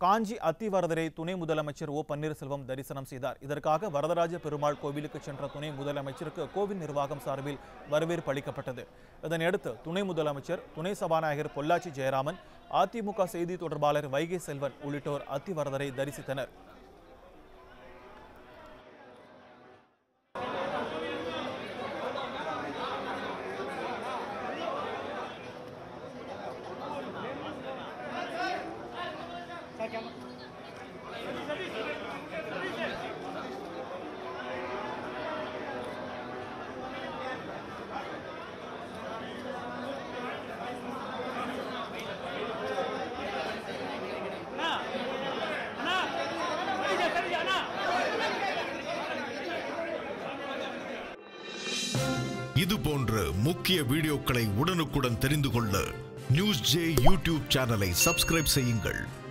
காஞ்சி அத்திவரதரை துணை முதலமைச்சர் ஓ பன்னீர்செல்வம் தரிசனம் செய்தார் இதற்காக வரதராஜ பெருமாள் கோவிலுக்கு சென்ற துணை முதலமைச்சருக்கு கோவில் நிர்வாகம் சார்பில் வரவேற்பு அளிக்கப்பட்டது இதனையடுத்து துணை முதலமைச்சர் துணை சபாநாயகர் பொள்ளாச்சி ஜெயராமன் அதிமுக செய்தி தொடர்பாளர் வைகை செல்வன் உள்ளிட்டோர் அத்திவரதரை தரிசித்தனர் இது போன்ற முக்கிய வீடியோக்களை உடனுக்குடன் தெரிந்து கொள்ள நியூஸ் ஜே யூடியூப் சேனலை சப்ஸ்கிரைப் செய்யுங்கள்